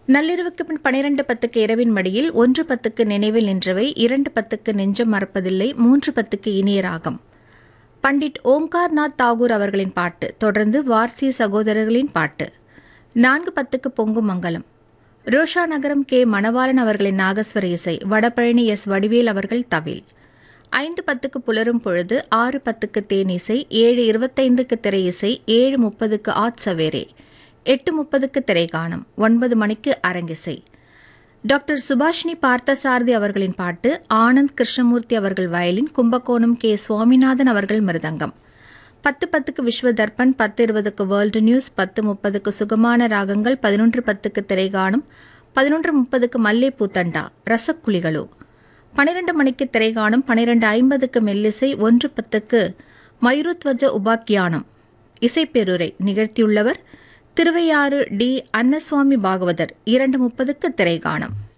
நள்ளிரவுக்கு பின் பனிரெண்டு பத்துக்கு இரவின் மடியில் ஒன்று பத்துக்கு நினைவில் நின்றவை இரண்டு பத்துக்கு நெஞ்சம் மறப்பதில்லை மூன்று பத்துக்கு இனிய ராகம் பண்டிட் ஓம்கார்நாத் தாகூர் அவர்களின் பாட்டு தொடர்ந்து வார்சி சகோதரர்களின் பாட்டு நான்கு பத்துக்கு பொங்கும் மங்கலம் ரோஷா நகரம் கே மணவாளன் அவர்களின் நாகஸ்வர இசை வடபழனி எஸ் வடிவேல் அவர்கள் தவில் ஐந்து பத்துக்கு புலரும் பொழுது ஆறு பத்துக்கு தேனிசை ஏழு இருபத்தைந்துக்கு திரை இசை ஏழு முப்பதுக்கு ஆட்சவேரே எட்டு முப்பதுக்கு திரைகானம் ஒன்பது மணிக்கு அரங்கிசை டாக்டர் சுபாஷினி பார்த்தசாரதி அவர்களின் பாட்டு ஆனந்த் கிருஷ்ணமூர்த்தி அவர்கள் வயலின் கும்பகோணம் கே சுவாமிநாதன் அவர்கள் மிருதங்கம் பத்து பத்துக்கு விஸ்வ தர்ப்பன் பத்து இருபதுக்கு வேர்ல்டு நியூஸ் பத்து முப்பதுக்கு சுகமான ராகங்கள் பதினொன்று பத்துக்கு திரைகானம் பதினொன்று முப்பதுக்கு மல்லே பூத்தண்டா ரசக்குழிகளோ பனிரெண்டு மணிக்கு திரைகானம் பனிரெண்டு ஐம்பதுக்கு மெல்லிசை ஒன்று பத்துக்கு மயூருத்வஜ உபாக்கியானம் இசைப்பேருரை நிகழ்த்தியுள்ளவர் திருவையாறு டி அன்னசுவாமி பாகவதர் இரண்டு முப்பதுக்கு திரைகானம்